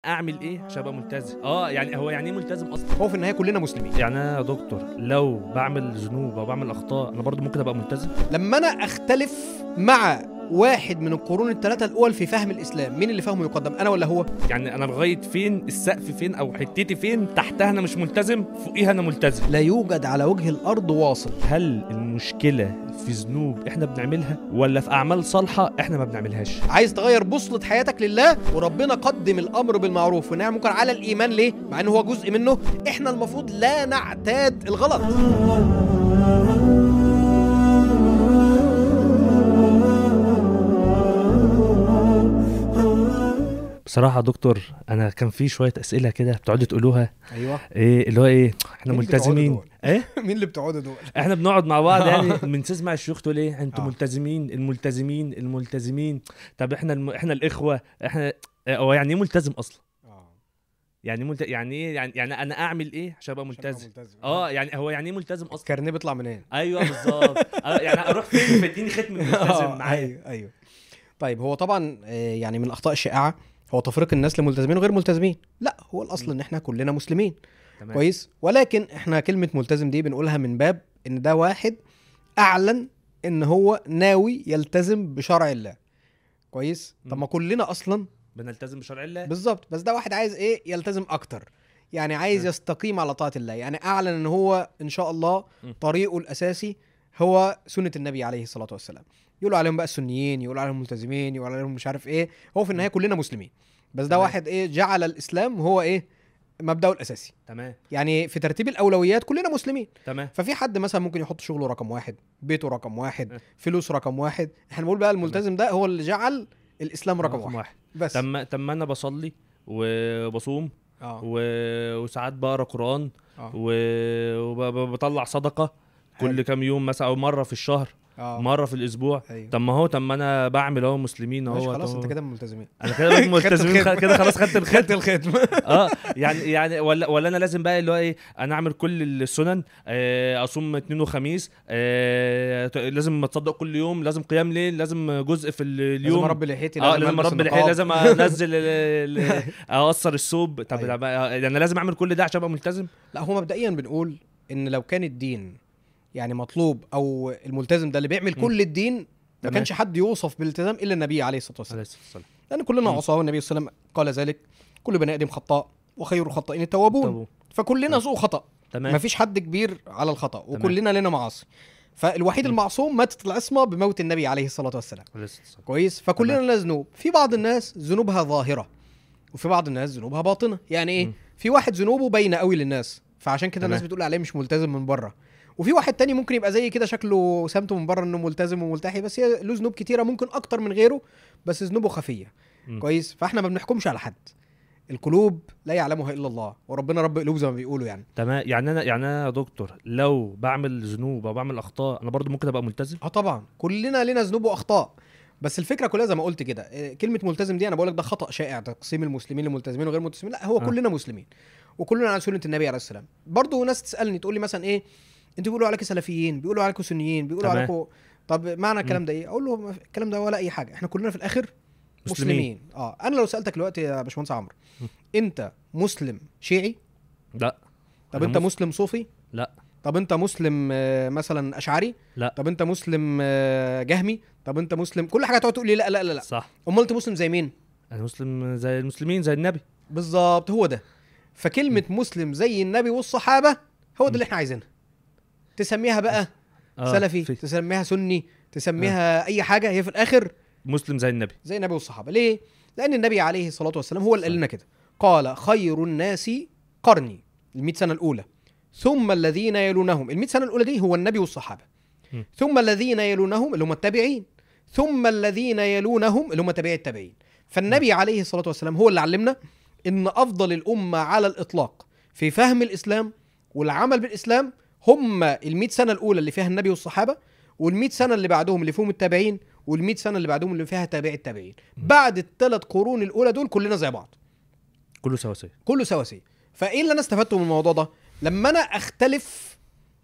اعمل ايه عشان ابقى ملتزم اه يعني هو يعني ايه ملتزم اصلا هو في النهايه كلنا مسلمين يعني انا يا دكتور لو بعمل ذنوب او بعمل اخطاء انا برضو ممكن ابقى ملتزم لما انا اختلف مع واحد من القرون الثلاثه الاول في فهم الاسلام مين اللي فهمه يقدم انا ولا هو يعني انا لغايه فين السقف فين او حتتي فين تحتها انا مش ملتزم فوقيها انا ملتزم لا يوجد على وجه الارض واصل هل المشكله في ذنوب احنا بنعملها ولا في اعمال صالحه احنا ما بنعملهاش عايز تغير بوصلة حياتك لله وربنا قدم الامر بالمعروف والنهي عن المنكر على الايمان ليه مع ان هو جزء منه احنا المفروض لا نعتاد الغلط بصراحه يا دكتور انا كان في شويه اسئله كده بتقعدوا تقولوها ايوه ايه اللي هو ايه احنا مين اللي بتقعدوا ملتزمين دول؟ ايه مين اللي بتقعدوا دول احنا بنقعد مع بعض يعني بنسمع الشيوخ تقول ايه انتوا آه. ملتزمين الملتزمين الملتزمين طب احنا الم... احنا الاخوه احنا هو يعني ايه ملتزم اصلا يعني ملت... يعني ايه يعني يعني انا اعمل ايه عشان ابقى ملتزم اه يعني هو يعني ايه ملتزم اصلا كارنيه بيطلع منين ايوه بالظبط آه، يعني اروح فين فاديني ختم الملتزم آه، معايا ايوه ايوه طيب هو طبعا آه، يعني من الاخطاء الشائعه هو تفريق الناس لملتزمين وغير ملتزمين لا هو الاصل م. ان احنا كلنا مسلمين تمام كويس ولكن احنا كلمه ملتزم دي بنقولها من باب ان ده واحد اعلن ان هو ناوي يلتزم بشرع الله كويس طب م. ما كلنا اصلا بنلتزم بشرع الله بالظبط بس ده واحد عايز ايه يلتزم اكتر يعني عايز م. يستقيم على طاعه الله يعني اعلن ان هو ان شاء الله م. طريقه الاساسي هو سنه النبي عليه الصلاه والسلام يقولوا عليهم بقى السنيين يقولوا عليهم ملتزمين يقولوا عليهم مش عارف ايه هو في النهايه كلنا مسلمين بس ده تمام. واحد ايه جعل الاسلام هو ايه مبداه الاساسي تمام يعني في ترتيب الاولويات كلنا مسلمين تمام ففي حد مثلا ممكن يحط شغله رقم واحد بيته رقم واحد اه. فلوس رقم واحد احنا بنقول بقى الملتزم ده هو اللي جعل الاسلام رقم واحد واحد بس طب ما طب ما انا بصلي وبصوم اه و... وساعات بقرا قران اه وبطلع صدقه كل حلو. كام يوم مثلا او مره في الشهر اه مره في الاسبوع ايوه طب ما هو طب ما انا بعمل اهو مسلمين ماشي اهو خلاص أهو. انت كده من ملتزمين انا كده بقيت ملتزمين الختم. خ- كده خلاص خدت الختم خدت الختم اه يعني يعني ولا ولا انا لازم بقى اللي هو ايه انا اعمل كل السنن آه، اصوم اثنين وخميس آه، ت- لازم اتصدق كل يوم لازم قيام ليل لازم جزء في ال- لازم اليوم اربي لحيتي اه لازم ألبس اربي النقاب. لحية لازم انزل ال- ال- اقصر الثوب طب أيوة. أيوة. يعني انا لازم اعمل كل ده عشان ابقى ملتزم لا هو مبدئيا بنقول ان لو كان الدين يعني مطلوب او الملتزم ده اللي بيعمل م. كل الدين ما تمام. كانش حد يوصف بالالتزام الا النبي عليه الصلاه والسلام عليه الصلاه والسلام لان كلنا م. عصاه والنبي صلى الله عليه وسلم قال ذلك كل بني ادم خطاء وخير الخطائين التوابون طب فكلنا م. ذو خطا تمام ما فيش حد كبير على الخطا وكلنا لنا معاصي فالوحيد م. المعصوم ماتت العصمه بموت النبي عليه الصلاه والسلام عليه الصلاة والسلام. كويس فكلنا تمام. لنا ذنوب في بعض الناس ذنوبها ظاهره وفي بعض الناس ذنوبها باطنه يعني ايه م. في واحد ذنوبه باينه قوي للناس فعشان كده الناس تمام. بتقول عليه مش ملتزم من بره وفي واحد تاني ممكن يبقى زي كده شكله سمته من بره انه ملتزم وملتحي بس هي له ذنوب كتيره ممكن اكتر من غيره بس ذنوبه خفيه م. كويس فاحنا ما بنحكمش على حد القلوب لا يعلمها الا الله وربنا رب قلوب زي ما بيقولوا يعني تمام يعني انا يعني انا يا دكتور لو بعمل ذنوب او بعمل اخطاء انا برضو ممكن ابقى ملتزم اه طبعا كلنا لنا ذنوب واخطاء بس الفكره كلها زي ما قلت كده إيه، كلمه ملتزم دي انا بقول لك ده خطا شائع تقسيم المسلمين لملتزمين وغير ملتزمين لا هو آه. كلنا مسلمين وكلنا على سنه النبي عليه السلام برضه ناس تسالني تقول لي مثلا ايه انتوا بيقولوا عليكم سلفيين بيقولوا عليكم سنيين بيقولوا تمام. عليكم طب معنى الكلام ده ايه اقول له ما في- الكلام ده ولا اي حاجه احنا كلنا في الاخر مسلمين, مسلمين. اه انا لو سالتك دلوقتي يا باشمهندس عمرو م. انت مسلم شيعي لا طب أنا انت مس- مسلم صوفي لا طب انت مسلم آه، مثلا اشعري لا. طب انت مسلم آه، جهمي طب انت مسلم كل حاجه تقعد تقول لي لا لا لا لا صح امال انت مسلم زي مين انا مسلم زي المسلمين زي النبي بالظبط هو ده فكلمه مسلم زي النبي والصحابه هو ده اللي احنا عايزينها تسميها بقى آه، سلفي في- تسميها سني تسميها اي حاجه هي في الاخر مسلم زي النبي زي النبي والصحابه ليه لان النبي عليه الصلاه والسلام هو اللي قال لنا كده قال خير الناس قرني ال سنه الاولى ثم الذين يلونهم ال سنه الاولى دي هو النبي والصحابه م. ثم الذين يلونهم اللي هم التابعين ثم الذين يلونهم اللي هم تابعي التابعين فالنبي عليه الصلاه والسلام هو اللي علمنا ان افضل الامه على الاطلاق في فهم الاسلام والعمل بالاسلام هم ال سنه الاولى اللي فيها النبي والصحابه وال سنه اللي بعدهم اللي فيهم التابعين وال سنه اللي بعدهم اللي فيها تابعي التابعين بعد الثلاث قرون الاولى دول كلنا زي بعض كله سواسية كله سواسية فايه اللي انا استفدته من الموضوع ده لما انا اختلف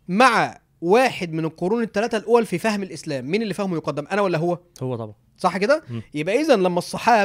مع واحد من القرون الثلاثه الاول في فهم الاسلام مين اللي فهمه يقدم انا ولا هو هو طبعا صح كده مم. يبقى اذا لما الصحابه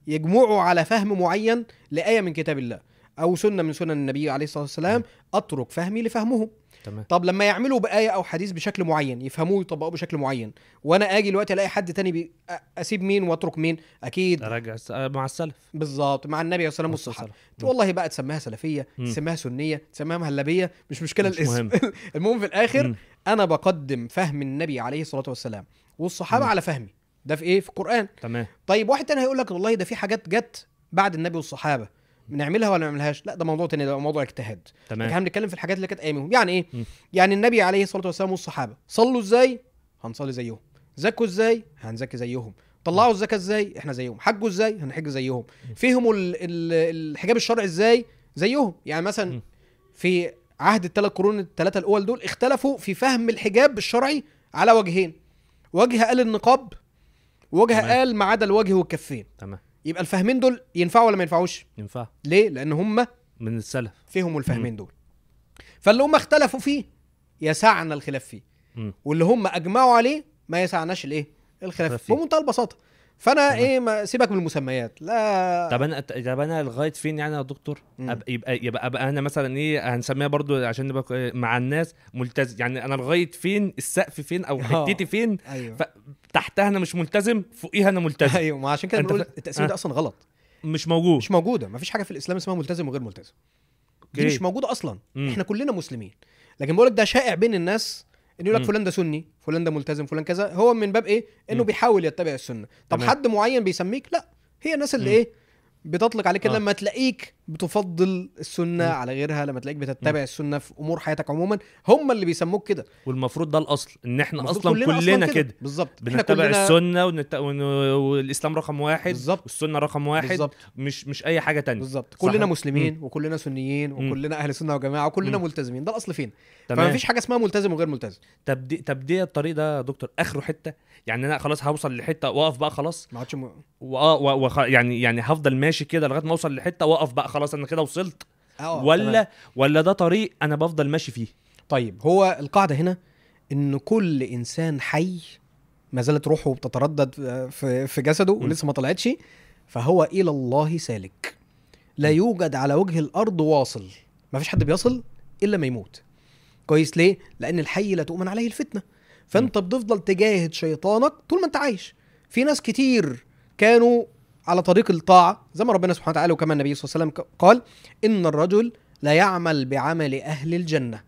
يجمعوا على فهم معين لايه من كتاب الله او سنه من سنن النبي عليه الصلاه والسلام اترك فهمي لفهمهم تمام طب لما يعملوا بآية أو حديث بشكل معين يفهموه ويطبقوه بشكل معين وأنا أجي دلوقتي ألاقي حد تاني بي... أ- أسيب مين وأترك مين أكيد راجع الس- مع السلف بالظبط مع النبي عليه الصلاة والسلام والصحابة والله بقى تسميها سلفية مم. تسميها سنية تسميها مهلبية مش مشكلة مش الاسم مهم. المهم في الآخر مم. أنا بقدم فهم النبي عليه الصلاة والسلام والصحابة مم. على فهمي ده في إيه في القرآن تمام طيب واحد تاني هيقول لك والله ده في حاجات جت بعد النبي والصحابة بنعملها ولا ما نعملهاش لا ده موضوع تاني ده موضوع اجتهاد لكن تمام احنا بنتكلم في الحاجات اللي كانت ايامهم يعني ايه م. يعني النبي عليه الصلاه والسلام والصحابه صلوا ازاي هنصلي زيهم زكوا ازاي هنزكي زيهم طلعوا الزكاه ازاي احنا زيهم حجوا ازاي هنحج زيهم فهموا ال- ال- الحجاب الشرعي ازاي زيهم يعني مثلا م. في عهد الثلاث قرون الثلاثه الاول دول اختلفوا في فهم الحجاب الشرعي على وجهين وجه قال النقاب وجه تمام. قال ما عدا الوجه والكفين تمام يبقى الفهمين دول ينفعوا ولا ما ينفعوش ينفع ليه لان هم من السلف فهموا الفهمين دول فاللي هم اختلفوا فيه يسعنا الخلاف فيه مم. واللي هم اجمعوا عليه ما يسعناش الايه الخلاف الخلاف فيه فيه. بمنتهى البساطه فانا تمام. ايه ما سيبك من المسميات لا طب انا طب انا لغايه فين يعني يا دكتور مم. أبقى يبقى يبقى أبقى انا مثلا ايه هنسميها برضو عشان نبقى كوي- مع الناس ملتزم يعني انا لغايه فين السقف فين او آه. حتتي فين ايوه ف- تحتها انا مش ملتزم فوقيها انا ملتزم ايوه ما عشان كده أنت بنقول ف- التقسيم آه. ده اصلا غلط مش موجود مش موجوده ما فيش حاجه في الاسلام اسمها ملتزم وغير ملتزم دي أوكي. مش موجوده اصلا مم. احنا كلنا مسلمين لكن بقول لك ده شائع بين الناس ان يقول لك مم. فلان ده سني فلان ده ملتزم فلان كذا هو من باب ايه انه مم. بيحاول يتبع السنه طب تمام. حد معين بيسميك لا هي الناس اللي مم. ايه بتطلق عليك كده آه. لما تلاقيك بتفضل السنه مم. على غيرها لما تلاقيك بتتبع السنه في امور حياتك عموما هم اللي بيسموك كده والمفروض ده الاصل ان احنا المفروض اصلا كلنا, كده بالظبط احنا بنتبع كلنا السنه ونت... ون... والاسلام رقم واحد بالظبط والسنه رقم واحد بالظبط مش مش اي حاجه تانية بالظبط صح. كلنا مسلمين وكلنا سنيين مم. وكلنا اهل سنه وجماعه وكلنا مم. ملتزمين ده الاصل فين فما تمام فيش حاجه اسمها ملتزم وغير ملتزم طب دي طب دي الطريق ده يا دكتور اخره حته يعني انا خلاص هوصل لحته واقف بقى خلاص ما عادش م... واه و... وخ... يعني يعني هفضل ماشي كده لغايه ما اوصل لحته واقف بقى خلاص انا كده وصلت آه، ولا تمام. ولا ده طريق انا بفضل ماشي فيه طيب هو القاعده هنا ان كل انسان حي ما زالت روحه بتتردد في في جسده م. ولسه ما طلعتش فهو الى الله سالك لا يوجد على وجه الارض واصل ما فيش حد بيصل الا ما يموت كويس ليه لان الحي لا تؤمن عليه الفتنه فانت بتفضل تجاهد شيطانك طول ما انت عايش في ناس كتير كانوا على طريق الطاعه زي ما ربنا سبحانه وتعالى وكما النبي صلى الله عليه وسلم قال ان الرجل لا يعمل بعمل اهل الجنه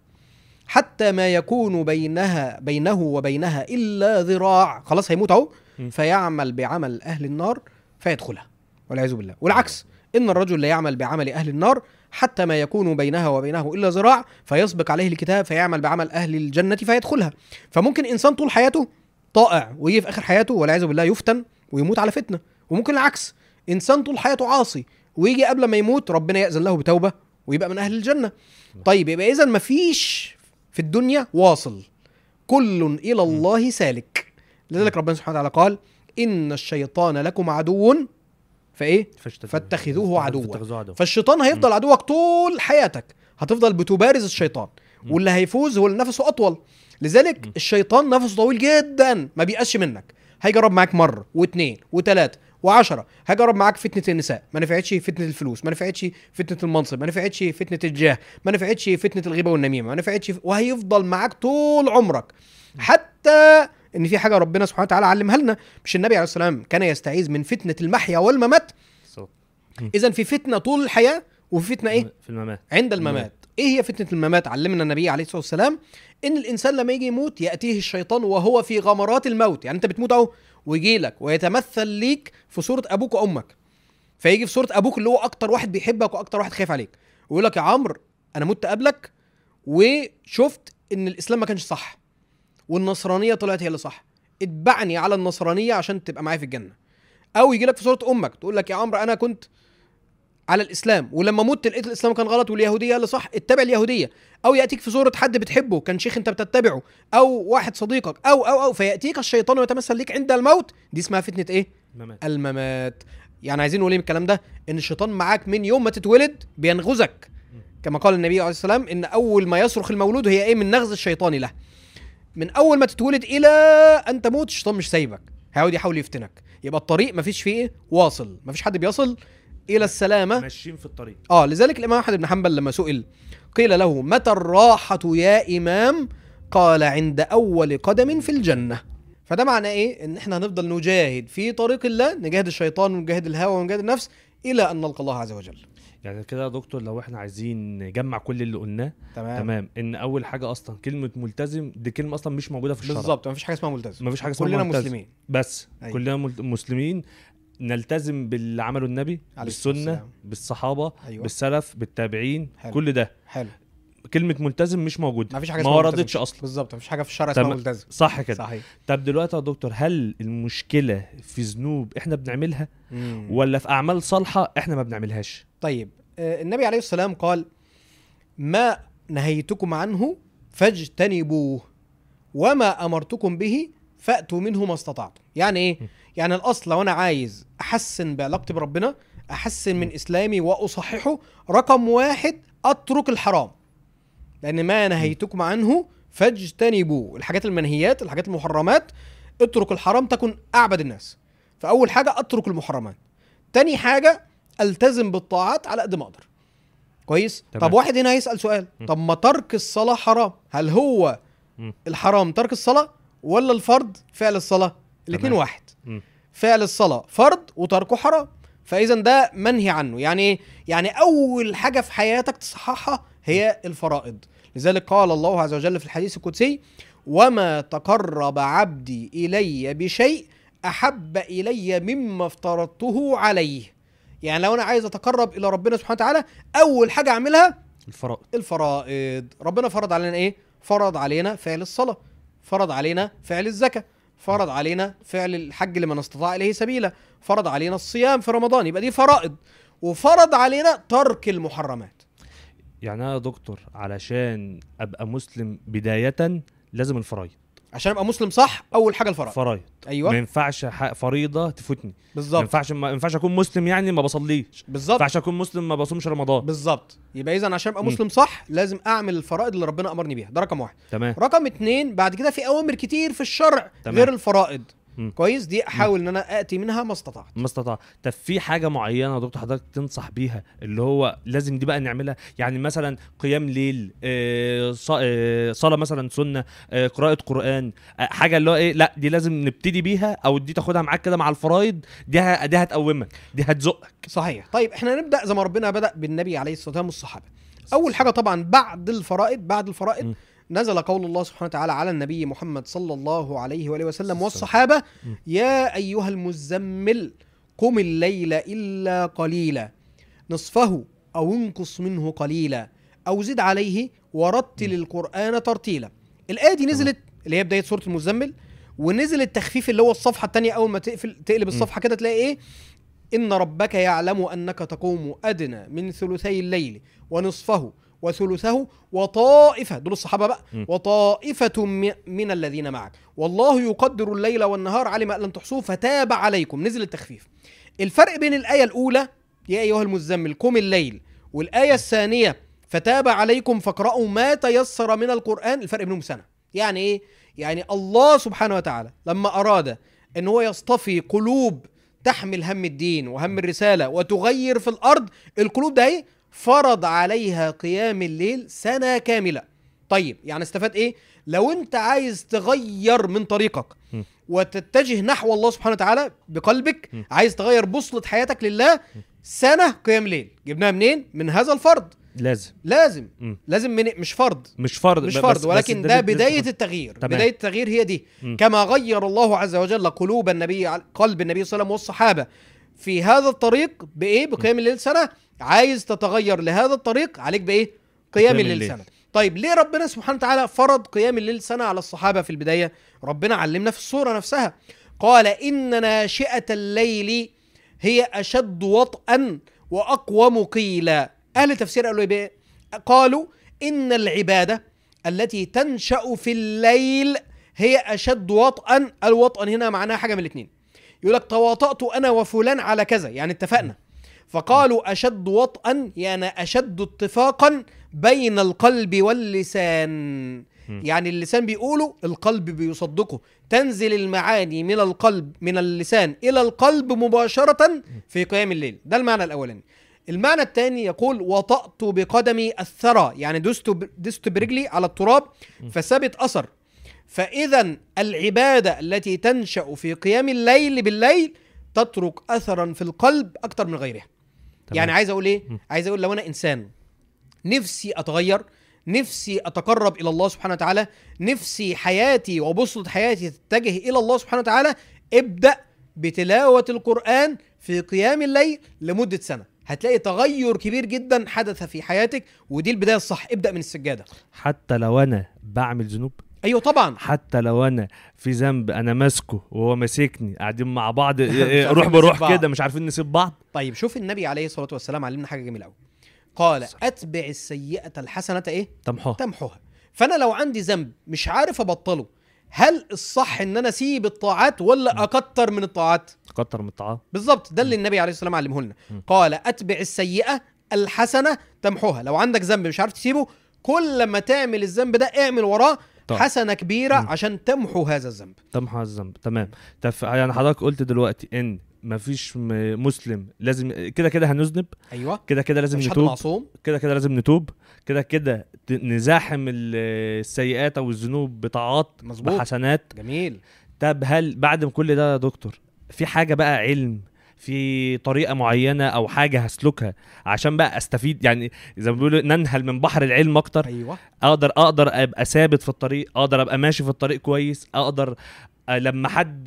حتى ما يكون بينها بينه وبينها الا ذراع خلاص هيموت اهو م. فيعمل بعمل اهل النار فيدخلها والعياذ بالله والعكس ان الرجل لا يعمل بعمل اهل النار حتى ما يكون بينها وبينه الا ذراع فيسبق عليه الكتاب فيعمل بعمل اهل الجنه فيدخلها فممكن انسان طول حياته طائع ويجي في اخر حياته والعياذ بالله يفتن ويموت على فتنه وممكن العكس انسان طول حياته عاصي ويجي قبل ما يموت ربنا ياذن له بتوبه ويبقى من اهل الجنه طيب يبقى اذا مفيش في الدنيا واصل كل الى الله سالك لذلك ربنا سبحانه وتعالى قال ان الشيطان لكم عدو فايه فاشتت- فاتخذوه عدوا. فاتخذوه عدوا فالشيطان هيفضل عدوك طول حياتك هتفضل بتبارز الشيطان م. واللي هيفوز هو اللي نفسه اطول لذلك م. الشيطان نفسه طويل جدا ما بيقاسش منك هيجرب معاك مره واثنين وثلاثه وعشرة هجرب معاك فتنة النساء ما نفعتش فتنة الفلوس ما نفعتش فتنة المنصب ما نفعتش فتنة الجاه ما نفعتش فتنة الغيبة والنميمة ما نفعتش وهيفضل معاك طول عمرك حتى ان في حاجة ربنا سبحانه وتعالى علمها لنا مش النبي عليه السلام كان يستعيذ من فتنة المحيا والممات صوت. اذا في فتنة طول الحياة وفي فتنة ايه في الممات عند الممات ايه هي فتنه الممات علمنا النبي عليه الصلاه والسلام ان الانسان لما يجي يموت ياتيه الشيطان وهو في غمرات الموت يعني انت بتموت اهو ويجي لك ويتمثل ليك في صوره ابوك وامك فيجي في صوره ابوك اللي هو اكتر واحد بيحبك واكتر واحد خايف عليك ويقول لك يا عمرو انا مت قبلك وشفت ان الاسلام ما كانش صح والنصرانيه طلعت هي اللي صح اتبعني على النصرانيه عشان تبقى معايا في الجنه او يجي لك في صوره امك تقول لك يا عمرو انا كنت على الاسلام ولما مت لقيت الاسلام كان غلط واليهوديه اللي صح اتبع اليهوديه او ياتيك في صوره حد بتحبه كان شيخ انت بتتبعه او واحد صديقك او او او فياتيك الشيطان ويتمثل ليك عند الموت دي اسمها فتنه ايه الممات الممات يعني عايزين نقول ايه من الكلام ده ان الشيطان معاك من يوم ما تتولد بينغزك كما قال النبي عليه الصلاه والسلام ان اول ما يصرخ المولود هي ايه من نغز الشيطان له من اول ما تتولد الى ان تموت الشيطان مش سايبك هيقعد يحاول يفتنك يبقى الطريق مفيش فيه ايه واصل مفيش حد بيصل الى السلامه ماشيين في الطريق اه لذلك الامام احمد بن حنبل لما سئل قيل له متى الراحه يا امام قال عند اول قدم في الجنه فده معناه ايه ان احنا هنفضل نجاهد في طريق الله نجاهد الشيطان ونجاهد الهوى ونجاهد النفس الى ان نلقى الله عز وجل يعني كده يا دكتور لو احنا عايزين نجمع كل اللي قلناه تمام. تمام ان اول حاجه اصلا كلمه ملتزم دي كلمه اصلا مش موجوده في الشرع بالظبط مفيش حاجه اسمها ملتزم مفيش حاجه اسمها كلنا ملتزم. مسلمين بس أيوة. كلنا مسلمين نلتزم باللي عمله النبي بالسنه السلام. بالصحابه أيوة. بالسلف بالتابعين حلو. كل ده حلو كلمه ملتزم مش موجوده مفيش حاجه ما وردتش اصلا بالظبط مفيش حاجه في الشرع اسمها ملتزم صح كده صحيح طب دلوقتي يا دكتور هل المشكله في ذنوب احنا بنعملها مم. ولا في اعمال صالحه احنا ما بنعملهاش طيب آه النبي عليه السلام قال ما نهيتكم عنه فاجتنبوه وما امرتكم به فاتوا منه ما استطعتم يعني ايه يعني الاصل لو انا عايز احسن بعلاقتي بربنا احسن من اسلامي واصححه رقم واحد اترك الحرام لان ما نهيتكم عنه فاجتنبوا الحاجات المنهيات الحاجات المحرمات اترك الحرام تكن اعبد الناس فاول حاجه اترك المحرمات تاني حاجه التزم بالطاعات على قد ما اقدر كويس تمام. طب واحد هنا هيسال سؤال م. طب ما ترك الصلاه حرام هل هو م. الحرام ترك الصلاه ولا الفرض فعل الصلاه الاثنين واحد م. فعل الصلاه فرض وتركه حرام فاذا ده منهي عنه يعني يعني اول حاجه في حياتك تصححها هي الفرائض لذلك قال الله عز وجل في الحديث القدسي وما تقرب عبدي الي بشيء احب الي مما افترضته عليه يعني لو انا عايز اتقرب الى ربنا سبحانه وتعالى اول حاجه اعملها الفرائض الفرائض ربنا فرض علينا ايه فرض علينا فعل الصلاه فرض علينا فعل الزكاه فرض علينا فعل الحج لمن استطاع اليه سبيلا فرض علينا الصيام في رمضان يبقى دي فرائض وفرض علينا ترك المحرمات يعني انا يا دكتور علشان ابقى مسلم بدايه لازم الفرايض عشان ابقى مسلم صح اول حاجه الفرائض فرايض ايوه ما ينفعش فريضه تفوتني بالظبط ما ينفعش ما ينفعش اكون مسلم يعني ما بصليش بالظبط ما ينفعش اكون مسلم ما بصومش رمضان بالظبط يبقى اذا عشان ابقى مسلم صح لازم اعمل الفرائض اللي ربنا امرني بيها ده رقم واحد تمام رقم اتنين بعد كده في اوامر كتير في الشرع تمام. غير الفرائض كويس دي احاول ان انا اتي منها ما استطعت ما استطعت طب في حاجه معينه يا دكتور حضرتك تنصح بيها اللي هو لازم دي بقى نعملها يعني مثلا قيام ليل آه, آه، صلاه مثلا سنه آه قراءه قران آه حاجه اللي هو ايه لا دي لازم نبتدي بيها او دي تاخدها معاك كده مع الفرايض دي دي هتقومك دي هتزقك صحيح طيب احنا نبدا زي ما ربنا بدا بالنبي عليه الصلاه والسلام والصحابه اول حاجه طبعا بعد الفرائض بعد الفرائض م. نزل قول الله سبحانه وتعالى على النبي محمد صلى الله عليه وآله وسلم والصحابة يا أيها المزمل قم الليل إلا قليلا نصفه أو انقص منه قليلا أو زد عليه ورتل القرآن ترتيلا الآية دي نزلت اللي هي بداية سورة المزمل ونزل التخفيف اللي هو الصفحة الثانية أول ما تقفل تقلب الصفحة كده تلاقي إيه إن ربك يعلم أنك تقوم أدنى من ثلثي الليل ونصفه وثلثه وطائفة دول الصحابة بقى م. وطائفة من الذين معك والله يقدر الليل والنهار علم أن لن تحصوه فتاب عليكم نزل التخفيف الفرق بين الآية الأولى يا أيها المزمل قم الليل والآية الثانية فتاب عليكم فاقرأوا ما تيسر من القرآن الفرق بينهم سنة يعني إيه؟ يعني الله سبحانه وتعالى لما أراد أن هو يصطفي قلوب تحمل هم الدين وهم الرسالة وتغير في الأرض القلوب ده إيه؟ فرض عليها قيام الليل سنة كاملة طيب يعني استفاد ايه لو انت عايز تغير من طريقك وتتجه نحو الله سبحانه وتعالى بقلبك عايز تغير بوصلة حياتك لله سنة قيام ليل جبناها منين من هذا الفرض لازم لازم م. لازم من مش فرض مش فرض مش فرض ولكن بس ده بدايه التغيير تمام. بدايه التغيير هي دي م. كما غير الله عز وجل قلوب النبي قلب النبي صلى الله عليه وسلم والصحابه في هذا الطريق بايه بقيام الليل سنه عايز تتغير لهذا الطريق عليك بايه قيام الليل, الليل سنه طيب ليه ربنا سبحانه وتعالى فرض قيام الليل سنه على الصحابه في البدايه ربنا علمنا في الصوره نفسها قال ان ناشئه الليل هي اشد وطئا واقوم قيلا اهل التفسير قالوا ايه قالوا ان العباده التي تنشا في الليل هي اشد وطئا الوطئا هنا معناها حاجه من الاثنين يقول لك تواطأت انا وفلان على كذا يعني اتفقنا فقالوا أشد وطئا يعني أشد اتفاقا بين القلب واللسان يعني اللسان بيقوله القلب بيصدقه تنزل المعاني من القلب من اللسان الى القلب مباشره في قيام الليل ده المعنى الاولاني المعنى الثاني يقول وطأت بقدمي الثرى يعني دست دست برجلي على التراب فثبت اثر فاذا العباده التي تنشا في قيام الليل بالليل تترك اثرا في القلب اكثر من غيرها تمام. يعني عايز اقول ايه عايز اقول لو انا انسان نفسي اتغير نفسي اتقرب الى الله سبحانه وتعالى نفسي حياتي وبسطة حياتي تتجه الى الله سبحانه وتعالى ابدا بتلاوه القران في قيام الليل لمده سنه هتلاقي تغير كبير جدا حدث في حياتك ودي البدايه الصح ابدا من السجاده حتى لو انا بعمل ذنوب ايوه طبعا حتى لو انا في ذنب انا ماسكه وهو ماسكني قاعدين مع بعض إيه، إيه، روح بروح كده مش عارفين نسيب بعض طيب شوف النبي عليه الصلاه والسلام علمنا حاجه جميله قوي قال اتبع السيئه الحسنه ايه تمحوها تمحوها فانا لو عندي ذنب مش عارف ابطله هل الصح ان انا اسيب الطاعات ولا اكتر من الطاعات اكتر من الطاعات بالظبط ده اللي النبي عليه الصلاه والسلام علمه لنا قال اتبع السيئه الحسنه تمحوها لو عندك ذنب مش عارف تسيبه كل ما تعمل الذنب ده اعمل وراه طيب. حسنه كبيره م. عشان تمحو هذا الذنب تمحو هذا الذنب تمام تف... يعني حضرتك قلت دلوقتي ان مفيش مسلم لازم كده كده هنذنب ايوه كده كده لازم نتوب معصوم كده كده لازم نتوب كده كده نزاحم السيئات او الذنوب بطاعات مظبوط بحسنات جميل طب هل بعد كل ده يا دكتور في حاجه بقى علم في طريقه معينه او حاجه هسلكها عشان بقى استفيد يعني زي ما بيقولوا ننهل من بحر العلم اكتر ايوه اقدر اقدر ابقى ثابت في الطريق اقدر ابقى ماشي في الطريق كويس اقدر لما حد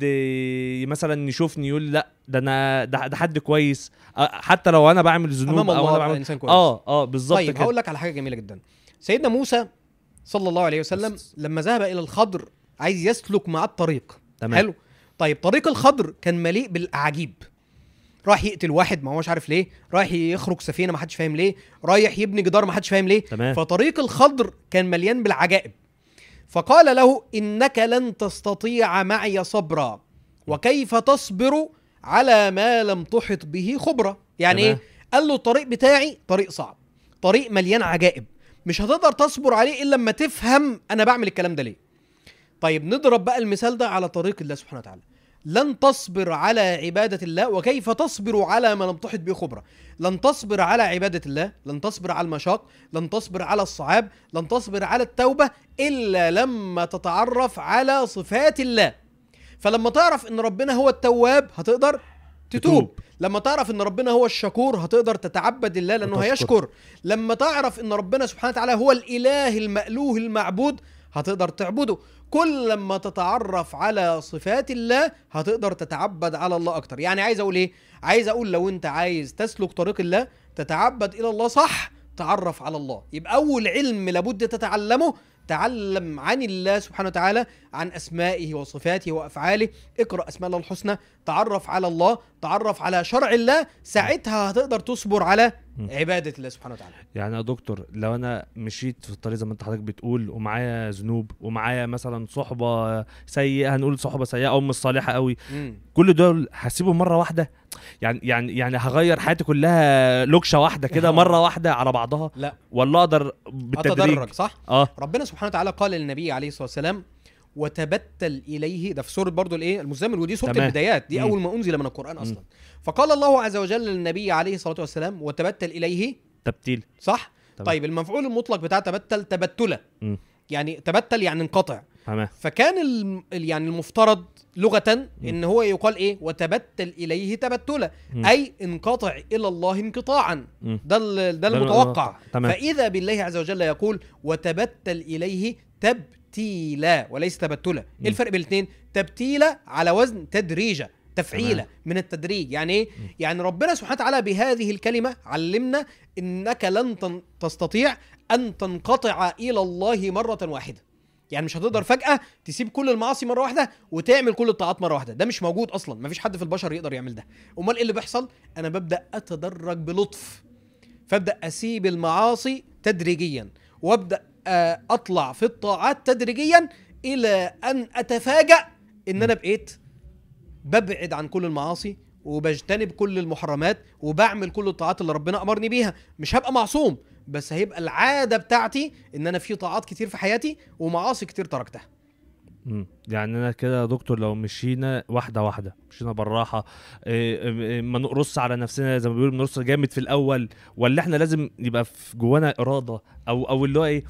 مثلا يشوفني يقول لا ده انا ده, ده حد كويس حتى لو انا بعمل ذنوب او انا بعمل انسان كويس اه اه بالظبط طيب هقول لك على حاجه جميله جدا سيدنا موسى صلى الله عليه وسلم لما ذهب الى الخضر عايز يسلك مع الطريق تمام. حلو طيب طريق الخضر كان مليء بالاعاجيب راح يقتل واحد ما هوش عارف ليه رايح يخرج سفينه ما حدش فاهم ليه رايح يبني جدار ما حدش فاهم ليه تمام. فطريق الخضر كان مليان بالعجائب فقال له انك لن تستطيع معي صبرا وكيف تصبر على ما لم تحط به خبره يعني تمام. ايه قال له الطريق بتاعي طريق صعب طريق مليان عجائب مش هتقدر تصبر عليه الا لما تفهم انا بعمل الكلام ده ليه طيب نضرب بقى المثال ده على طريق الله سبحانه وتعالى لن تصبر على عبادة الله وكيف تصبر على ما لم تحط به خبرة لن تصبر على عبادة الله لن تصبر على المشاق لن تصبر على الصعاب لن تصبر على التوبة إلا لما تتعرف على صفات الله فلما تعرف ان ربنا هو التواب هتقدر تتوب لما تعرف ان ربنا هو الشكور هتقدر تتعبد الله لانه هيشكر لما تعرف ان ربنا سبحانه وتعالى هو الاله المألوه المعبود هتقدر تعبده كل لما تتعرف على صفات الله هتقدر تتعبد على الله اكتر يعني عايز اقول ايه عايز اقول لو انت عايز تسلك طريق الله تتعبد الى الله صح تعرف على الله يبقى اول علم لابد تتعلمه تعلم عن الله سبحانه وتعالى عن اسمائه وصفاته وافعاله اقرا اسماء الله الحسنى تعرف على الله تعرف على شرع الله ساعتها هتقدر تصبر على عباده الله سبحانه وتعالى يعني يا دكتور لو انا مشيت في الطريق زي ما انت حضرتك بتقول ومعايا ذنوب ومعايا مثلا صحبه سيئه هنقول صحبه سيئه او مش صالحه قوي مم. كل دول هسيبهم مره واحده يعني يعني يعني هغير حياتي كلها لوكشه واحده كده مره واحده على بعضها لا ولا اقدر بالتدريج اتدرج صح اه ربنا سبحانه وتعالى قال للنبي عليه الصلاه والسلام وتبتل اليه ده في سوره برضو الايه المزمل ودي سوره تمام. البدايات دي مم. اول ما انزل من القران اصلا مم. فقال الله عز وجل للنبي عليه الصلاه والسلام وتبتل اليه تبتيل صح تمام. طيب المفعول المطلق بتاع تبتل تبتله يعني تبتل يعني انقطع تمام. فكان ال... يعني المفترض لغه ان هو يقال ايه وتبتل اليه تبتلا اي انقطع الى الله انقطاعا ده ال... ده المتوقع تمام. فاذا بالله عز وجل يقول وتبتل اليه تبتيلا وليس تبتلا ايه الفرق بين الاثنين تبتيلا على وزن تدريجا تفعيله من التدريج يعني ايه يعني ربنا سبحانه وتعالى بهذه الكلمه علمنا انك لن تستطيع ان تنقطع الى الله مره واحده يعني مش هتقدر فجاه تسيب كل المعاصي مره واحده وتعمل كل الطاعات مره واحده ده مش موجود اصلا مفيش حد في البشر يقدر يعمل ده امال ايه اللي بيحصل انا ببدا اتدرج بلطف فابدا اسيب المعاصي تدريجيا وابدا آه، اطلع في الطاعات تدريجيا الى ان اتفاجأ ان انا بقيت ببعد عن كل المعاصي وبجتنب كل المحرمات وبعمل كل الطاعات اللي ربنا امرني بيها مش هبقى معصوم بس هيبقى العاده بتاعتي ان انا في طاعات كتير في حياتي ومعاصي كتير تركتها مم. يعني انا كده يا دكتور لو مشينا واحده واحده مشينا بالراحه إيه إيه ما نقرص على نفسنا زي ما بيقولوا نقرص جامد في الاول ولا احنا لازم يبقى في جوانا اراده او او اللي هو ايه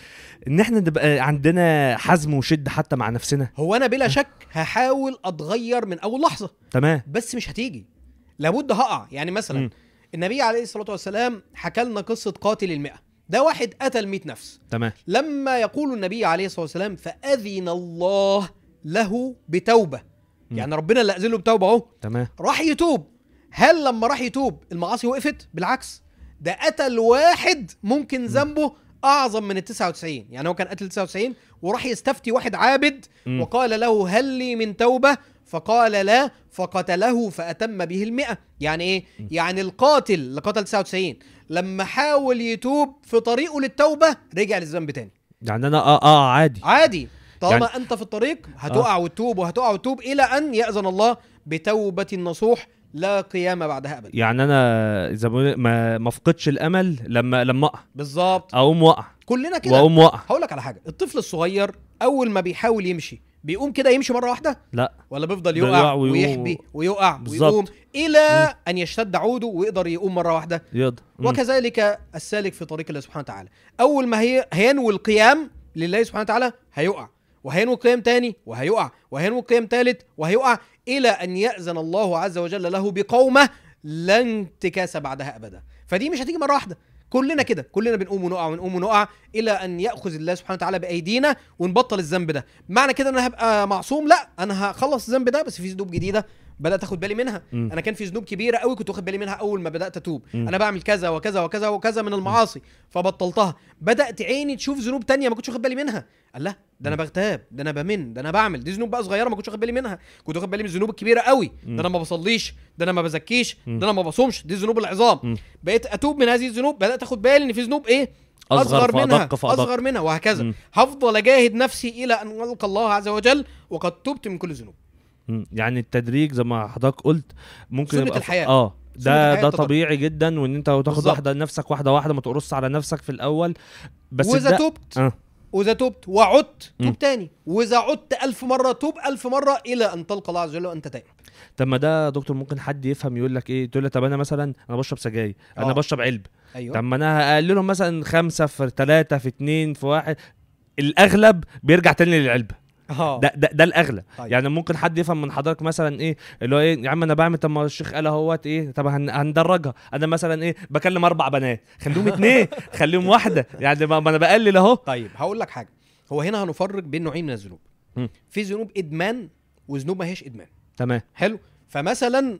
ان احنا نبقى عندنا حزم وشده حتى مع نفسنا هو انا بلا شك هحاول اتغير من اول لحظه تمام بس مش هتيجي لابد هقع يعني مثلا مم. النبي عليه الصلاه والسلام حكى لنا قصه قاتل المئة ده واحد قتل 100 نفس تمام لما يقول النبي عليه الصلاه والسلام فاذن الله له بتوبه مم. يعني ربنا اللي اذن له بتوبه اهو تمام راح يتوب هل لما راح يتوب المعاصي وقفت بالعكس ده قتل واحد ممكن ذنبه اعظم من ال 99 يعني هو كان قتل 99 وراح يستفتي واحد عابد مم. وقال له هل لي من توبه فقال لا فقتله فاتم به المئة يعني ايه م. يعني القاتل اللي قتل 99 لما حاول يتوب في طريقه للتوبه رجع للذنب تاني يعني انا اه اه عادي عادي طالما يعني- يعني انت في الطريق هتقع وتتوب وهتقع وتتوب الى ان ياذن الله بتوبه نصوح لا قيام بعدها ابدا يعني انا زي ما بيقولوا ما ما افقدش الامل لما لما اقع بالظبط اقوم واقع كلنا كده واقوم واقع هقول لك على حاجه الطفل الصغير اول ما بيحاول يمشي بيقوم كده يمشي مره واحده لا ولا بيفضل بيقع يقع ويقوم. ويحبي ويقع بالظبط. ويقوم الى ان يشتد عوده ويقدر يقوم مره واحده يقدر مم. وكذلك السالك في طريق الله سبحانه وتعالى اول ما هي هينوي القيام لله سبحانه وتعالى هيقع وهينوي قيام تاني وهيقع وهينوي قيام تالت وهيقع الى ان ياذن الله عز وجل له بقومه لا انتكاس بعدها ابدا فدي مش هتيجي مره واحده كلنا كده كلنا بنقوم ونقع ونقوم ونقع الى ان ياخذ الله سبحانه وتعالى بايدينا ونبطل الذنب ده معنى كده ان انا هبقى معصوم لا انا هخلص الذنب ده بس في ذنوب جديده بدات اخد بالي منها مم. انا كان في ذنوب كبيره قوي كنت واخد بالي منها اول ما بدات اتوب مم. انا بعمل كذا وكذا وكذا وكذا من المعاصي فبطلتها بدات عيني تشوف ذنوب تانية ما كنتش واخد بالي منها الله ده انا بغتاب ده انا بمن ده انا بعمل دي ذنوب بقى صغيره ما كنتش واخد بالي منها كنت واخد بالي من الذنوب الكبيره قوي مم. ده انا ما بصليش ده انا ما بزكيش مم. ده انا ما بصومش دي ذنوب العظام مم. بقيت اتوب من هذه الذنوب بدات اخد بالي ان في ذنوب ايه اصغر, فأدق منها فأدق. اصغر منها وهكذا مم. هفضل اجاهد نفسي الى ان القى الله عز وجل وقد تبت من كل ذنوب مم. يعني التدريج زي ما حضرتك قلت ممكن سنة يبقى في- الحياة. اه سنة ده الحياة ده تقدر. طبيعي جدا وان انت تاخد بالظبط. واحده نفسك واحده واحده ما تقرص على نفسك في الاول بس واذا ده تبت اه واذا تبت وعدت مم. توب تاني واذا عدت ألف مره توب ألف مره الى ان تلقى الله عز وجل وانت تائب طب ما ده يا دكتور ممكن حد يفهم يقول لك ايه تقول لي طب انا مثلا انا بشرب سجاير انا آه. بشرب علب ايوه طب ما انا هقللهم مثلا خمسه في ثلاثه في اتنين في واحد الاغلب بيرجع تاني للعلبه اه ده ده, ده الاغلب طيب. يعني ممكن حد يفهم من حضرتك مثلا ايه اللي هو ايه يا عم انا بعمل طب ما الشيخ قال اهوت ايه طب هن هندرجها انا مثلا ايه بكلم اربع بنات خليهم اتنين خليهم واحده يعني ما ما انا بقلل اهو طيب هقول لك حاجه هو هنا هنفرق بين نوعين من الذنوب مم. في ذنوب ادمان وذنوب ما هيش ادمان تمام حلو فمثلا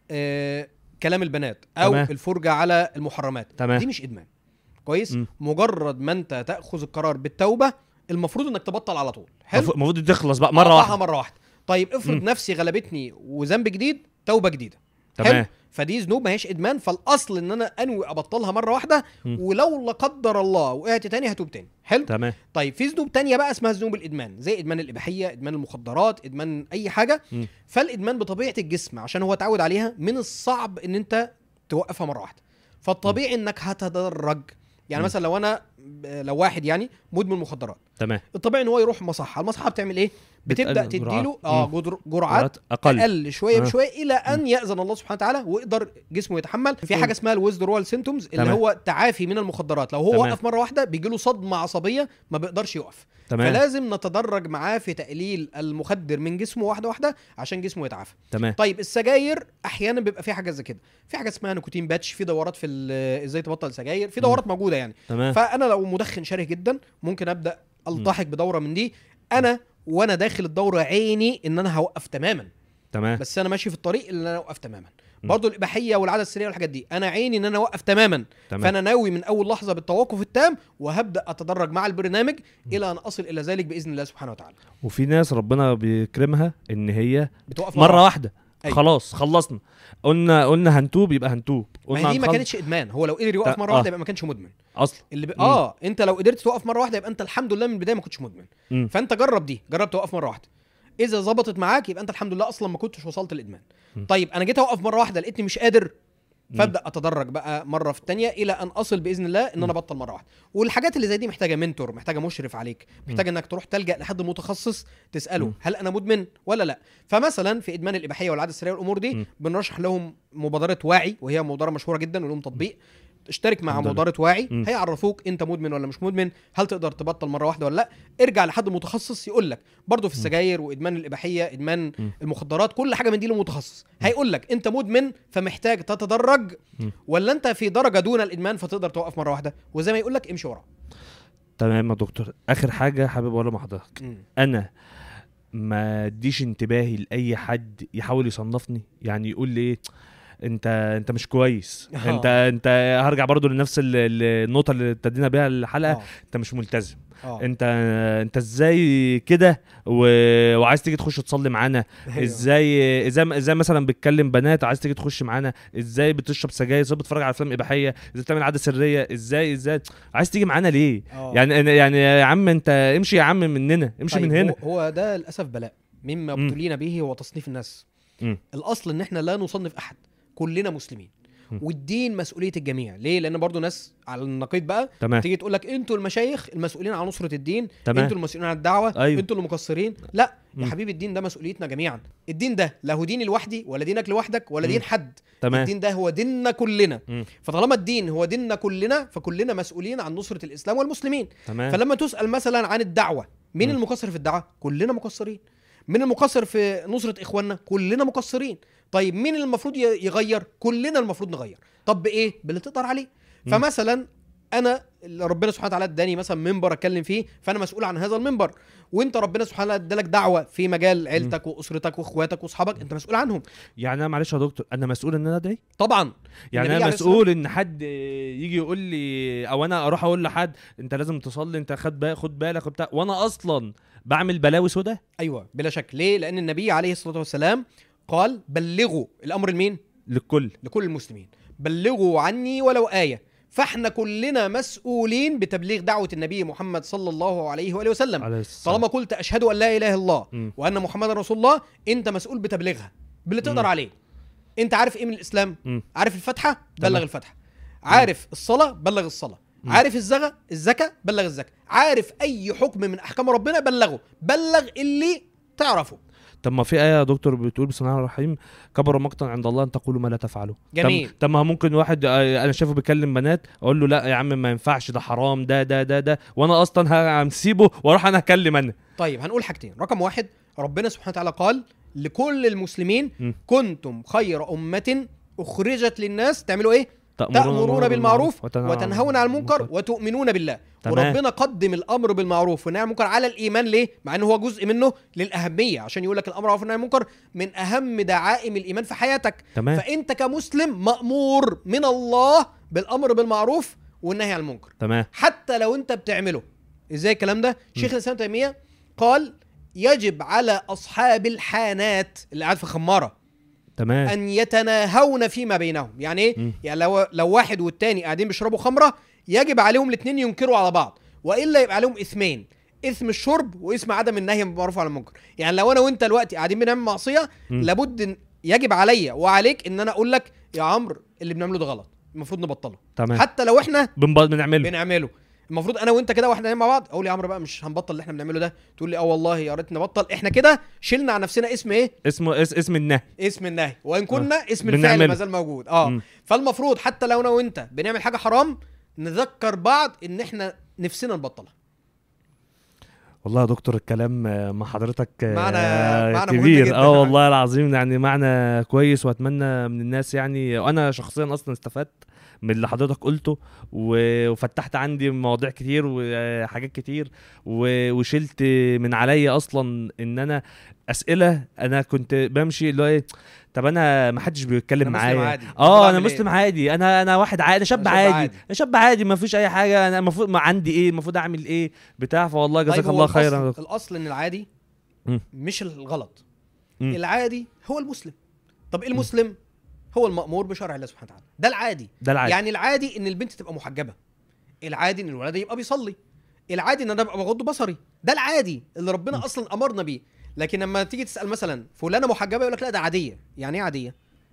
آه كلام البنات او تمام. الفرجه على المحرمات تمام. دي مش ادمان كويس مم. مجرد ما انت تاخذ القرار بالتوبه المفروض انك تبطل على طول حلو المفروض المفروض تخلص بقى مره أقطعها واحده مره واحده طيب افرض مم. نفسي غلبتني وذنب جديد توبه جديده تمام حلو؟ فدي ذنوب ما هيش ادمان فالاصل ان انا انوي ابطلها مره واحده مم. ولو لا قدر الله وقعت تاني هتوب تاني حلو تمام طيب في ذنوب تانية بقى اسمها ذنوب الادمان زي ادمان الاباحيه ادمان المخدرات ادمان اي حاجه مم. فالادمان بطبيعه الجسم عشان هو اتعود عليها من الصعب ان انت توقفها مره واحده فالطبيعي انك هتدرج يعني مم. مثلا لو انا لو واحد يعني مدمن مخدرات تمام الطبيعي ان هو يروح مصحه المصحه بتعمل ايه بتبدا بتقلل تديله جرعات. اه مم. جدر- جرعات اقل اقل شويه آه. بشويه الى ان ياذن الله سبحانه وتعالى ويقدر جسمه يتحمل في مم. حاجه اسمها الويزدرول سيمتومز اللي تمام. هو تعافي من المخدرات لو هو تمام. وقف مره واحده بيجي له صدمه عصبيه ما بيقدرش يقف تمام فلازم نتدرج معاه في تقليل المخدر من جسمه واحده واحده عشان جسمه يتعافى تمام طيب السجاير احيانا بيبقى في حاجه زي كده في حاجه اسمها نيكوتين باتش في دورات في ال- ازاي تبطل سجاير في دورات موجوده يعني تمام فانا لو مدخن شره جدا ممكن ابدا التحق بدوره من دي انا وانا داخل الدوره عيني ان انا هوقف تماما تمام بس انا ماشي في الطريق اللي انا اوقف تماما م. برضه الاباحيه والعاده السريه والحاجات دي انا عيني ان انا اوقف تماما تمام فانا ناوي من اول لحظه بالتوقف التام وهبدا اتدرج مع البرنامج الى ان اصل الى ذلك باذن الله سبحانه وتعالى وفي ناس ربنا بيكرمها ان هي بتوقف مره واحده أيوة. خلاص خلصنا قلنا قلنا هنتوب يبقى هنتوب ما قلنا هي دي ما هنخلص- كانتش ادمان هو لو قدر يوقف لا، مره آه. واحده يبقى ما كانش مدمن اصلا اللي ب... مم. اه انت لو قدرت توقف مره واحده يبقى انت الحمد لله من البدايه ما كنتش مدمن مم. فانت جرب دي جرب توقف مره واحده اذا ظبطت معاك يبقى انت الحمد لله اصلا ما كنتش وصلت للادمان مم. طيب انا جيت اوقف مره واحده لقيتني مش قادر فابدا اتدرج بقى مره في الثانيه الى ان اصل باذن الله ان انا ابطل مره واحده والحاجات اللي زي دي محتاجه منتور محتاجه مشرف عليك محتاجه انك تروح تلجا لحد متخصص تساله مم. هل انا مدمن ولا لا فمثلا في ادمان الاباحيه والعاده السريه والامور دي مم. بنرشح لهم مبادره واعي وهي مبادره مشهوره جدا ولهم تطبيق اشترك مع الحمد لله. مبادره واعي مم. هيعرفوك انت مدمن ولا مش مدمن هل تقدر تبطل مره واحده ولا لا ارجع لحد متخصص يقول لك برضه في مم. السجاير وادمان الاباحيه ادمان مم. المخدرات كل حاجه من دي له متخصص هيقول لك انت مدمن فمحتاج تتدرج مم. ولا انت في درجه دون الادمان فتقدر توقف مره واحده وزي ما يقول لك امشي وراه تمام يا دكتور اخر حاجه حابب اقولها مع حضرتك انا ما اديش انتباهي لاي حد يحاول يصنفني يعني يقول لي ايه انت انت مش كويس آه. انت انت هرجع برضو لنفس ال- ال- النقطه اللي ابتدينا بيها الحلقه اه انت مش ملتزم اه انت انت ازاي كده و... وعايز تيجي تخش تصلي معانا أيوة. ازاي ازاي ازاي مثلا بتكلم بنات عايز تيجي تخش معانا ازاي بتشرب سجاير ازاي بتتفرج على افلام اباحيه ازاي بتعمل عاده سريه ازاي ازاي عايز تيجي معانا ليه آه. يعني يعني يا عم انت امشي يا عم مننا امشي طيب من هنا هو, هو ده للاسف بلاء مما مم. ابتلينا به هو تصنيف الناس مم. الاصل ان احنا لا نصنف احد كلنا مسلمين مم. والدين مسؤوليه الجميع ليه لان برضو ناس على النقيض بقى تمام تيجي تقول لك انتوا المشايخ المسؤولين عن نصره الدين تمام انتوا المسؤولين عن الدعوه أيوه. انتوا اللي مقصرين لا يا مم. حبيبي الدين ده مسؤوليتنا جميعا الدين ده لا هو ديني لوحدي ولا دينك لوحدك ولا مم. دين حد تمام الدين ده هو ديننا كلنا مم. فطالما الدين هو ديننا كلنا فكلنا مسؤولين عن نصره الاسلام والمسلمين تمام فلما تسال مثلا عن الدعوه مين مم. المقصر في الدعوه كلنا مقصرين مين المقصر في نصره اخواننا كلنا مقصرين طيب مين اللي المفروض ي- يغير كلنا المفروض نغير طب بايه باللي تقدر عليه مم. فمثلا انا اللي ربنا سبحانه وتعالى اداني مثلا منبر اتكلم فيه فانا مسؤول عن هذا المنبر وانت ربنا سبحانه وتعالى ادالك دعوه في مجال عيلتك واسرتك واخواتك واصحابك انت مسؤول عنهم يعني انا معلش يا دكتور انا مسؤول ان انا ادعي طبعا يعني النبي انا عليه مسؤول ان حد يجي يقول لي او انا اروح اقول لحد انت لازم تصلي انت خد بالك خد بالك وبتاع وانا اصلا بعمل بلاوي سودا ايوه بلا شك ليه لان النبي عليه الصلاه والسلام قال بلغوا الامر لمين للكل لكل المسلمين بلغوا عني ولو آية فاحنا كلنا مسؤولين بتبليغ دعوة النبي محمد صلى الله عليه وآله وسلم عليه الصلاة طالما قلت أشهد أن لا إله إلا الله مم. وأن محمد رسول الله أنت مسؤول بتبليغها باللي تقدر مم. عليه أنت عارف إيه من الإسلام مم. عارف الفاتحة تمام. بلغ الفاتحة عارف الصلاة بلغ الصلاة مم. عارف الزكاة الزكاة بلغ الزكاة عارف أي حكم من أحكام ربنا بلغه بلغ اللي تعرفه طب ما في آية يا دكتور بتقول بسم الله الرحمن الرحيم كبر مقتا عند الله ان تقولوا ما لا تفعلوا جميل. طب, طب ما ممكن واحد آه، انا شايفه بيكلم بنات اقول له لا يا عم ما ينفعش ده حرام ده ده ده ده وانا اصلا هسيبه واروح انا اكلم انا طيب هنقول حاجتين رقم واحد ربنا سبحانه وتعالى قال لكل المسلمين م. كنتم خير أمة أخرجت للناس تعملوا إيه؟ تأمرون بالمعروف وتنهون عن المنكر وتؤمنون بالله تمام. وربنا قدم الأمر بالمعروف والنهي عن المنكر على الإيمان ليه؟ مع إنه هو جزء منه للأهمية عشان يقول لك الأمر معروف والنهي عن المنكر من أهم دعائم الإيمان في حياتك تمام فأنت كمسلم مأمور من الله بالأمر بالمعروف والنهي عن المنكر تمام حتى لو انت بتعمله ازاي الكلام ده شيخ الاسلام ابن تيميه قال يجب على اصحاب الحانات اللي قاعد في خماره تمام ان يتناهون فيما بينهم يعني ايه مم. يعني لو لو واحد والتاني قاعدين بيشربوا خمره يجب عليهم الاثنين ينكروا على بعض والا يبقى عليهم اثمين اثم الشرب واثم عدم النهي بالمعروف عن المنكر يعني لو انا وانت دلوقتي قاعدين بنعمل معصيه مم. لابد إن يجب عليا وعليك ان انا اقول لك يا عمرو اللي بنعمله ده غلط المفروض نبطله تمام حتى لو احنا بنب- بنعمله بنعمله المفروض انا وانت كده واحنا نايمين مع بعض اقول يا عمرو بقى مش هنبطل اللي احنا بنعمله ده تقول لي اه والله يا ريت نبطل احنا كده شلنا عن نفسنا اسم ايه اسمه اس اسم النهي اسم النهي وان كنا اسم الفعل بنعمله. ما زال موجود اه مم. فالمفروض حتى لو انا وانت بنعمل حاجه حرام نذكر بعض ان احنا نفسنا نبطلها والله يا دكتور الكلام آه، مع حضرتك آه، معنى- معنى مهم كبير جداً. اه والله العظيم يعني معنى كويس واتمنى من الناس يعني وانا شخصيا اصلا استفدت من اللي حضرتك قلته و- وفتحت عندي مواضيع كتير وحاجات كتير و- وشلت من عليا اصلا ان انا اسئله انا كنت بمشي اللي هو ايه طب انا ما حدش بيتكلم أنا مسلم معايا عادي. المفروض اه انا أعمل إيه؟ مسلم عادي انا انا واحد عادي انا شاب أنا شاب عادي عادي. انا شاب عادي ما فيش اي حاجه انا المفروض ما عندي ايه المفروض اعمل ايه بتاع فوالله جزاك طيب هو الله خيرا يا الأصل, دكتور. الاصل ان العادي مم. مش الغلط مم. العادي هو المسلم طب ايه المسلم هو المأمور بشرع الله سبحانه وتعالى ده العادي ده العادي يعني العادي ان البنت تبقى محجبه العادي ان الولد يبقى بيصلي العادي ان انا ابقى بغض بصري ده العادي اللي ربنا م. اصلا امرنا بيه لكن لما تيجي تسال مثلا فلانه محجبه يقول لك لا ده عاديه يعني ايه عاديه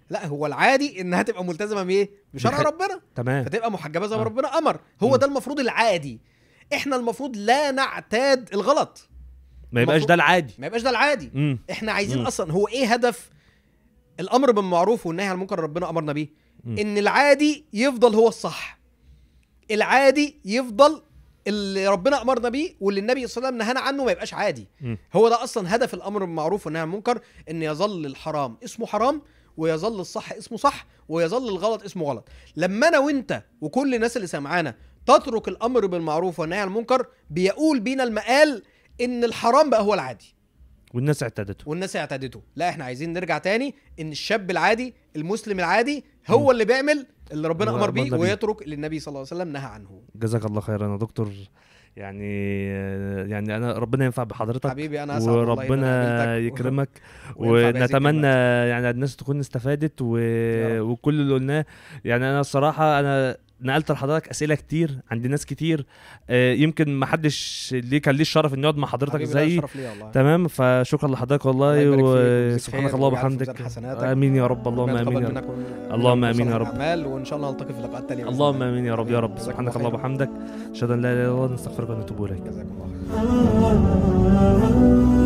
لا هو العادي انها تبقى ملتزمه بايه بشرع بح- ربنا تمام فتبقى محجبه زي ما آه. ربنا امر هو مم. ده المفروض العادي احنا المفروض لا نعتاد الغلط ما يبقاش المفروض- ده العادي ما يبقاش ده العادي امم احنا عايزين مم. اصلا هو ايه هدف الامر بالمعروف والنهي عن المنكر اللي ربنا امرنا بيه مم. ان العادي يفضل هو الصح العادي يفضل اللي ربنا امرنا بيه واللي النبي صلى الله عليه وسلم نهانا عنه ما يبقاش عادي مم. هو ده اصلا هدف الامر بالمعروف والنهي عن المنكر ان يظل الحرام اسمه حرام ويظل الصح اسمه صح ويظل الغلط اسمه غلط لما انا وانت وكل الناس اللي سمعانا تترك الامر بالمعروف والنهي عن المنكر بيقول بينا المقال ان الحرام بقى هو العادي والناس اعتادته والناس اعتادته لا احنا عايزين نرجع تاني ان الشاب العادي المسلم العادي هو اللي بيعمل اللي ربنا اللي امر بيه أمرنا بيه. ويترك اللي النبي صلى الله عليه وسلم نهى عنه جزاك الله خيرا يا دكتور يعني يعني انا ربنا ينفع بحضرتك حبيبي انا اسعد والله إن أنا وربنا قابلتك. يكرمك وينفع بهذه ونتمنى الكلمات. يعني الناس تكون استفادت و... يا رب. وكل اللي قلناه يعني انا الصراحه انا نقلت لحضرتك اسئله كتير عند ناس كتير آه، يمكن ما حدش ليه كان ليه الشرف انه يقعد مع حضرتك حبيبي ده زيي شرف ليا والله تمام فشكرا لحضرتك الله والله يبارك فيك ويجزيك وسبحانك خير الله ويعرف وبحمدك ميزان حسناتك. امين يا رب اللهم ربنا امين يتقبل يا رب منك ومن- اللهم من آمين يا صالح رب. الأعمال وان شاء الله نلتقي في لقاءات تانية بإذن اللهم الله. امين يا رب يا رب جزاكم سبحانك الله الله خير. وبحمدك اشهد ان لا اله الا الله نستغفرك ونتوب اليك جزاكم الله خير